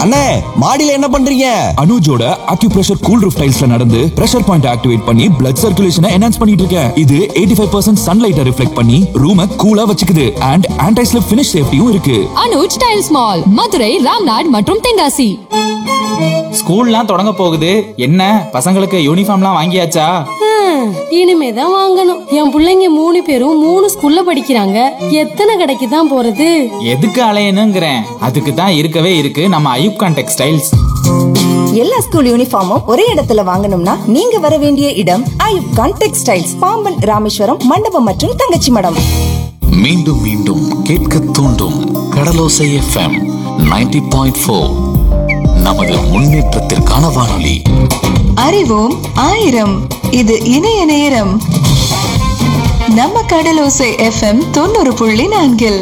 அண்ணே மாடியில என்ன பண்றீங்க அனுஜோட அக்யூப்ரெஷர் கூல் ரூஃப் டைல்ஸ்ல நடந்து பிரஷர் பாயிண்ட் ஆக்டிவேட் பண்ணி பிளட் சர்க்குலேஷனை என்ஹான்ஸ் பண்ணிட்டு இருக்கேன் இது 85% ஃபைவ் பர்சன்ட் சன்லைட்டை ரிஃப்ளெக்ட் பண்ணி ரூமை கூலா வச்சுக்குது அண்ட் ஆன்டி ஸ்லிப் ஃபினிஷ் சேஃப்டியும் இருக்கு அனுஜ் டைல்ஸ் மால் மதுரை ராம்நாட் மற்றும் தென்காசி ஸ்கூல்லாம் தொடங்க போகுது என்ன பசங்களுக்கு யூனிஃபார்ம்லாம் வாங்கியாச்சா ஹம், இனிமேதான் வாங்கணும் என் புள்ளைங்க மூணு பேரும் மூணு ஸ்கூல்ல படிக்கிறாங்க எத்தனை கடைக்கு தான் போறது எதுக்கு அலையணுங்கிறேன் அதுக்கு தான் இருக்கவே இருக்கு நம்ம ஐயூப் கான் டெக்ஸ்டைல்ஸ் எல்லா ஸ்கூல் யூனிஃபார்மும் ஒரே இடத்துல வாங்கணும்னா நீங்க வர வேண்டிய இடம் ஐயூப் கான் டெக்ஸ்டைல்ஸ் பாம்பன் ராமேஸ்வரம் மண்டபம் மற்றும் தங்கச்சி மடம் மீண்டும் மீண்டும் கேட்க தூண்டும் கடலோசை எஃப்எம் 90.4 பாயிண்ட் ஃபோர் நமது முன்னேற்றத்திற்கான வானொலி அறிவோம் ஆயிரம் இது இணைய நேரம் நம்ம கடலோசை எஃப்எம் தொண்ணூறு புள்ளி நான்கில்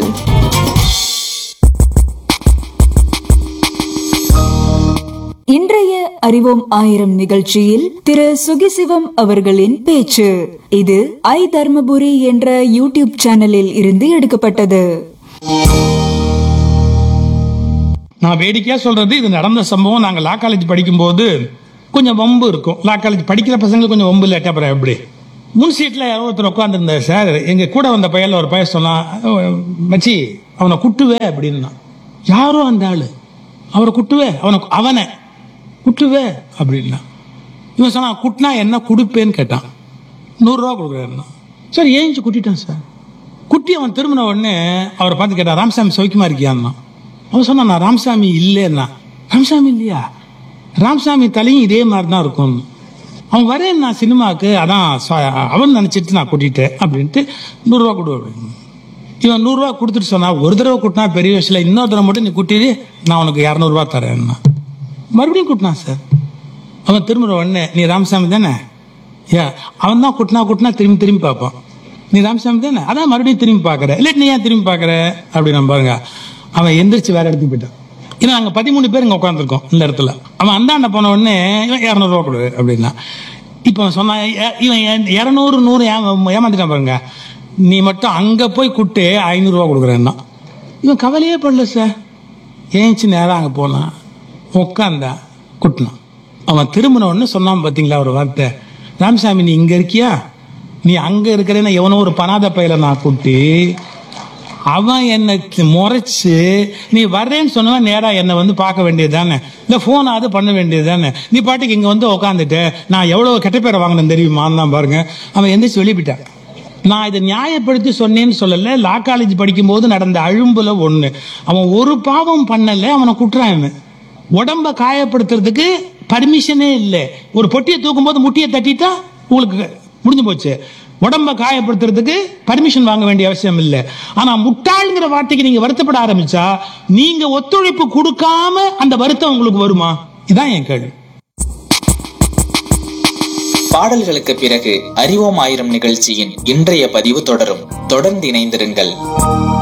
இன்றைய அறிவோம் ஆயிரம் நிகழ்ச்சியில் திரு சுகிசிவம் அவர்களின் பேச்சு இது ஐ தர்மபுரி என்ற யூடியூப் சேனலில் இருந்து எடுக்கப்பட்டது நான் வேடிக்கையா சொல்றது இது நடந்த சம்பவம் நாங்க லா காலேஜ் படிக்கும்போது கொஞ்சம் வம்பு இருக்கும் லா காலேஜ் படிக்கிற பசங்களுக்கு கொஞ்சம் வம்பு இல்லாட்டி அப்புறம் எப்படி முன் சீட்ல யாரோ ஒருத்தர் உட்காந்துருந்தார் சார் எங்க கூட வந்த பையன்ல ஒரு பையன் சொன்னான் "அஹ், மச்சி அவனை குட்டுவே அப்படின்னா யாரோ அந்த ஆளு அவரை குட்டுவே அவனை அவனை குட்டுவே அப்படின்னா இவன் சொன்னான் குட்டினா என்ன கொடுப்பேன்னு கேட்டான் நூறுரூவா கொடுக்குறேன்னா சார் ஏஞ்சி குட்டிட்டான் சார் குட்டி அவன் திரும்பின உடனே அவரை பார்த்து கேட்டான் ராமசாமி சௌக்கியமா இருக்கியான்னா அவன் சொன்னான் நான் ராமசாமி இல்லைன்னா ராமசாமி இல்லையா ராமசாமி தலையும் இதே மாதிரி தான் இருக்கும் அவன் வரேன் நான் சினிமாவுக்கு அதான் ச- அவன் நினச்சிட்டு நான் கூட்டிட்டேன் அப்படின்ட்டு நூறுரூவா கொடு அப்படின்னு இவன் நூறுரூவா கொடுத்துட்டு சொன்னா ஒரு தடவை கூட்டினா பெரிய விஷயம் இல்லை இன்னொரு தடவை மட்டும் நீ கூட்டிடு நான் உனக்கு இரநூறுவா தரேன்னா மறுபடியும் கூட்டினான் சார் அவன் திரும்புற உடனே நீ ராமசாமி தானே ஏ அவன் தான் குட்டினா குட்டினா திரும்பி திரும்பி பார்ப்பான் நீ ராமசாமி தானே அதான் மறுபடியும் திரும்பி பார்க்குற இல்லை நீ ஏன் திரும்பி பார்க்குற அப்படின்னு பாருங்க அவன் எந்திரிச்சு வேற இடத்துக்கு போயிட்டான் ஏன்னா நாங்கள் பதிமூணு பேர் இங்கே உட்காந்துருக்கோம் இந்த இடத்துல அவன் அந்தாண்ட போன உடனே இவன் இரநூறுவா கொடு அப்படின்னா இப்போ அவன் சொன்னான் "எ- இவன் எ- இரநூறு நூறு ஏமா ஏமாத்திட்டான் பாருங்க நீ மட்டும் அங்கே போய் கூட்டு ஐநூறுரூவா கொடுக்குறேன்னா இவன் கவலையே படல சார் ஏஞ்சி நேரம் அங்கே போனான் உட்காந்தான் குட்டினான் அவன் திரும்பின உடனே சொன்னான் பார்த்தீங்களா ஒரு வார்த்தை ராமசாமி நீ இங்கே இருக்கியா நீ அங்கே இருக்கிறேன்னா எவனோ ஒரு பனாத பையில நான் கூட்டி அவன் என்னை தி- முறைச்சு நீ வர்றேன்னு சொன்னவன் நேரா என்னை வந்து பார்க்க வேண்டியது தானே இல்லை ஃபோனாவது பண்ண வேண்டியது தானே நீ பாட்டுக்கு இங்கே வந்து உட்காந்துட்டு நான் எவ்வளோ கெட்ட பேரை வாங்கினேன் தெரியுமான்னு தான் பாருங்க அவன் எந்திரிச்சு வெளியே போயிட்டான் நான் இதை நியாயப்படுத்தி சொன்னேன்னு சொல்லல லா காலேஜ் படிக்கும்போது நடந்த அழும்புல ஒண்ணு அவன் ஒரு பாவம் பண்ணல அவனை குற்றான் உடம்ப காயப்படுத்துறதுக்கு பர்மிஷனே இல்லை ஒரு பொட்டியை தூக்கும்போது முட்டியை தட்டிட்டா உங்களுக்கு முடிஞ்சு போச்சு உடம்ப காயப்படுத்துறதுக்கு பர்மிஷன் வாங்க வேண்டிய அவசியம் இல்லை ஆனா முட்டாள்ங்கிற வார்த்தைக்கு நீங்க வருத்தப்பட ஆரம்பிச்சா நீங்க ஒத்துழைப்பு கொடுக்காம அந்த வருத்தம் உங்களுக்கு வருமா இதான் என் கேள்வி பாடல்களுக்கு பிறகு அறிவோம் ஆயிரம் நிகழ்ச்சியின் இன்றைய பதிவு தொடரும் தொடர்ந்து இணைந்திருங்கள்